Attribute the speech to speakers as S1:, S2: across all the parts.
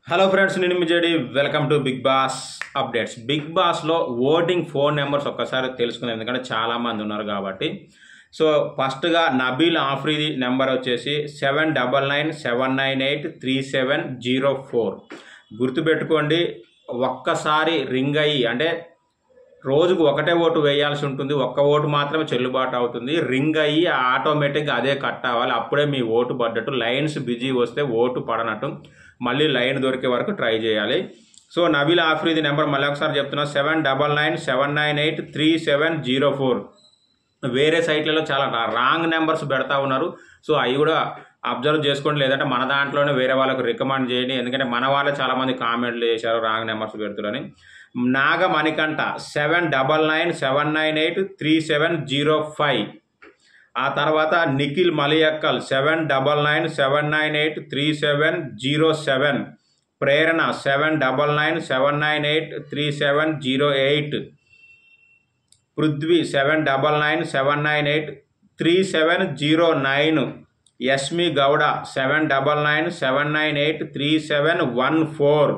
S1: hello friends నేను మీ JD welcome to Bigg Boss updates Bigg బాస్లో ఓటింగ్ ఫోన్ నెంబర్స్ ఒక్కసారి తెలుసుకుందాం ఎందుకంటే చాలామంది ఉన్నారు కాబట్టి సో ఫస్ట్గా నబీల్ ఆఫ్రీది నెంబర్ వచ్చేసి seven double nine seven nine eight three seven zero four గుర్తుపెట్టుకోండి ఒక్కసారి రింగ్ అయ్యి అంటే రోజుకు ఒకటే ఓటు వేయాల్సి ఉంటుంది ఒక్క ఓటు మాత్రమే చెల్లుబాటు అవుతుంది రింగ్ అయ్యి ఆటోమేటిక్గా అదే కట్ అవ్వాలి అప్పుడే మీ ఓటు పడ్డట్టు లైన్స్ బిజీ వస్తే ఓటు పడనట్టు మళ్ళీ లైన్ దొరికే వరకు ట్రై చేయాలి సో నబీల్ ఆఫ్రీది నెంబర్ మళ్ళీ ఒకసారి చెప్తున్నా seven double nine seven nine eight three seven zero four వేరే సైట్లలో చాలా రాంగ్ నెంబర్స్ పెడతా ఉన్నారు సో అవి కూడా అబ్జర్వ్ చేసుకోండి లేదంటే మన దాంట్లోనే వేరే వాళ్ళకు రికమెండ్ చేయండి ఎందుకంటే మన వాళ్ళే చాలామంది కామెంట్లు చేశారు రాంగ్ నెంబర్స్ పెడుతున్నారని Naga Manikanta seven double nine seven nine eight three seven zero five ఆ తర్వాత Nikhil Maliyakkal seven double nine seven nine eight three seven zero seven Prerana seven double nine seven nine eight three seven zero eight Prithvi seven double nine seven nine eight three seven zero nine Yashmi Gowda seven double nine seven nine eight three seven one four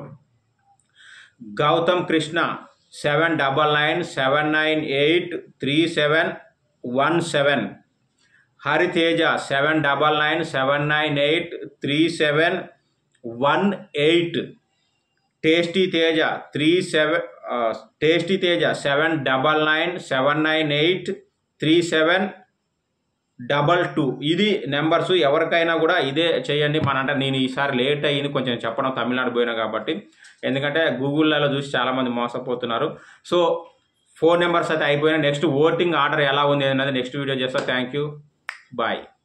S1: Gautam Krishna seven double nine seven nine eight three seven one seven Hariteja seven double nine seven nine eight three seven one eight tasty Teja three seven tasty Teja seven double nine seven nine eight three seven double two ఇది numbers ఎవరికైనా కూడా ఇదే చేయండి మన అంటే నేను ఈసారి late అయ్యింది కొంచెం చెప్పడం తమిళనాడు పోయినా కాబట్టి ఎందుకంటే గూగుల్లో చూసి చాలామంది మోసపోతున్నారు సో ఫోన్ నెంబర్స్ అయితే అయిపోయినా నెక్స్ట్ ఓటింగ్ ఆర్డర్ ఎలా ఉంది అనేది నెక్స్ట్ వీడియో చేస్తా థ్యాంక్ యూ బాయ్